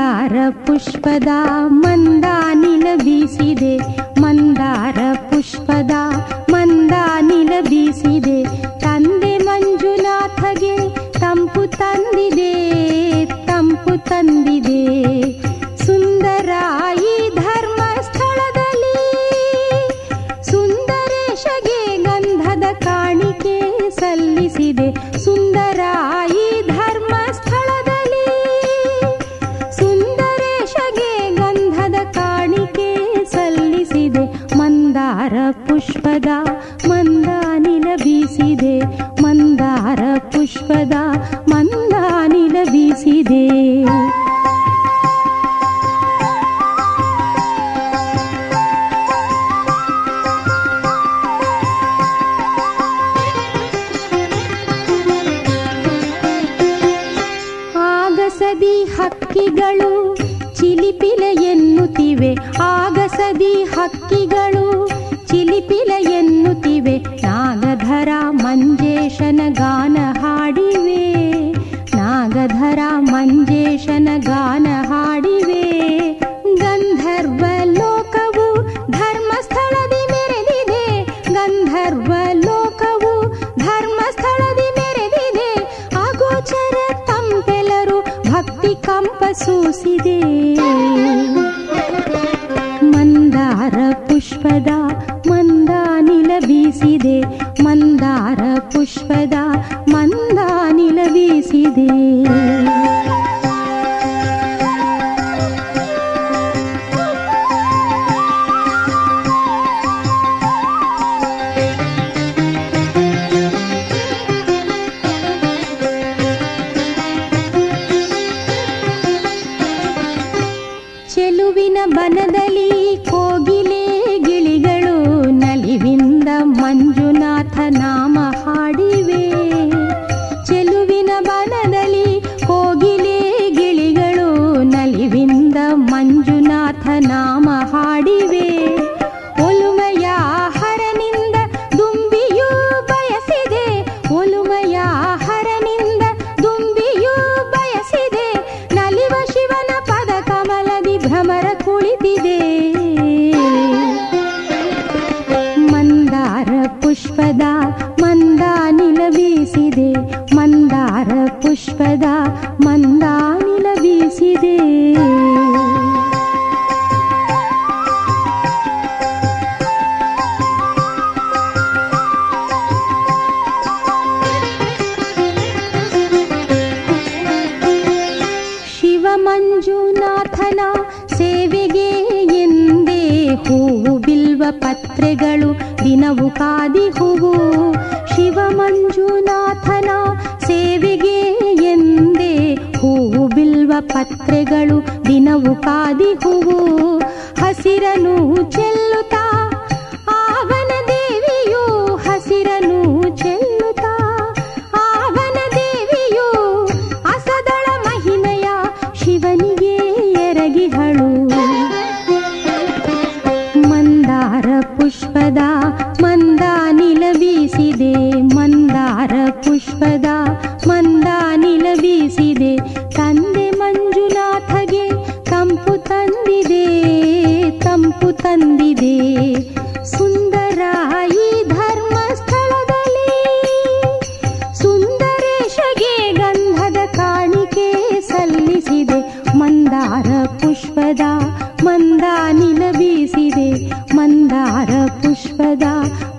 ಮಂದಾರ ಪುಷ್ಪದ ಮಂದಾನಿಲ ಬೀಸಿದೆ ಮಂದಾರ ಪುಷ್ಪದ ಮಂದಾನಿಲ ಬೀಸಿದೆ ತಂದೆ ಮಂಜುನಾಥಗೆ ತಂಪು ತಂದಿದೆ ತಂಪು ತಂದಿದೆ ಸುಂದರ ಈ ಧರ್ಮಸ್ಥಳದಲ್ಲಿ ಸುಂದರೇಶಗೆ ಗಂಧದ ಕಾಣಿಕೆ ಸಲ್ಲಿಸಿದೆ ಸುಂದರ ಈ ಧರ್ಮಸ್ಥಳದಲ್ಲಿ ಸುಂದರೇಶಗೆ ಗಂಧದ ಕಾಣಿಕೆ ಸಲ್ಲಿಸಿದೆ ಮಂದಾರ ಪುಷ್ಪದ ಮಂದಾನಿಲ ಬೀಸಿದೆ ಮಂದಾರ ಪುಷ್ಪದ ಮಂದಾನಿಲ ಬೀಸಿದೆ ಆಗಸದಿ ಹಕ್ಕಿಗಳು ಚಿಲಿಪಿಲ ಎನ್ನುತ್ತಿವೆ ಆಗಸದಿ ಹಕ್ಕಿಗಳು ಚಿಲಿಪಿಲ ಎನ್ನುತ್ತಿವೆ ನಾಗಧರ ಮಂಜೇಶನ ಗಾನ ಹಾಡಿವೆ ನಾಗಧರ ಮಂಜೇಶನ ಗಾನ ಹಾಡಿವೆ ಗಂಧರ್ವ ಲೋಕವು ಧರ್ಮಸ್ಥಳದಿ ಮೆರೆದಿದೆ ಗಂಧರ್ವ ಲೋಕವು ಧರ್ಮಸ್ಥಳದಿ ಮೆರೆದಿದೆ ಅಗೋಚರ ತಂಪೆಲರು ಭಕ್ತಿ ಕಂಪ ಸೂಸಿದೆ ಮಂದಾರ ಪುಷ್ಪದ ಮಂದಾನಿಲ ಬೀಸಿದೆ ಮಂದಾರ ಪುಷ್ಪದ ಮಂದಾನಿಲ ಬೀಸಿದೆ ಚೆಲುವಿನ ಬನದಲ್ಲಿ ಕೋಗಿಲೆ ಗಿಳಿಗಳು ನಲಿವಿಂದ ಮಂಜುನಾಥ ನಾಮ ಹಾಡಿವೆ ಚೆಲುವಿನ ಬನದಲ್ಲಿ ಕೋಗಿಲೆ ಗಿಳಿಗಳು ನಲಿವಿಂದ ಮಂಜುನಾಥ ನಾಮ ಹಾಡಿವೆ ಒಲುಮೆಯ ಹರನಿಂದ ದುಂಬಿಯೂ ಬಯಸಿದೆ ಒಲುಮೆಯ ಹರನಿಂದ ದುಂಬಿಯೂ ಬಯಸಿದೆ ನಲಿವ ಶಿವನ ಪದ ಕಮಲದಿ ಭ್ರಮರ ಕುಳಿತಿದೆ ಮಂದಾರ ಪುಷ್ಪದ ಮಂದಾನಿಲ ಬೀಸಿದೆ ಮಂದಾರ ಪುಷ್ಪದ ಮಂದಾನಿಲ ಬೀಸಿದೆ ಶಿವ ಮಂಜುನಾಥನ ಸೇವೆಗೆ ಎಂದೇ ಹೂವು ಬಿಲ್ವ ಪತ್ರೆಗಳು ದಿನವು ಕಾದಿ ಹೂವು ಶಿವ ಮಂಜುನಾಥನ ಸೇವೆಗೆ ಎಂದೇ ಹೂವು ಬಿಲ್ವ ಪತ್ರೆಗಳು ದಿನವು ಕಾದಿ ಹೂವು ಹಸಿರನು ಚೆಲ್ಲುತ್ತಾ ಆವನ ದೇವಿಯು ಹಸಿರನು ಚೆಲ್ಲುತ್ತಾ ಆವನ ದೇವಿಯು ಅಸದಳ ಮಹಿಮೆಯ ಶಿವನಿಗೆ ಎರಗಿಹಳು ಮಂದಾರ ಪುಷ್ಪದ ಮಂದಾನಿಲ ಬೀಸಿದೆ ಮಂದಾರ ಪುಷ್ಪದ ಮಂದಾನಿಲ ಬೀಸಿದೆ ತಂದೆ ಮಂಜುನಾಥಗೆ ತಂಪು ತಂದಿದೆ ತಂಪು ತಂದಿದೆ ಸುಂದರ ಈ ಧರ್ಮಸ್ಥಳದಲ್ಲಿ ಸುಂದರೇಶಗೆ ಗಂಧದ ಕಾಣಿಕೆ ಸಲ್ಲಿಸಿದೆ ಮಂದಾರ ಪುಷ್ಪದ ಮಂದಾನಿಲ ಬೀಸಿದೆ ಮಂದಾರ ಪುಷ್ಪದ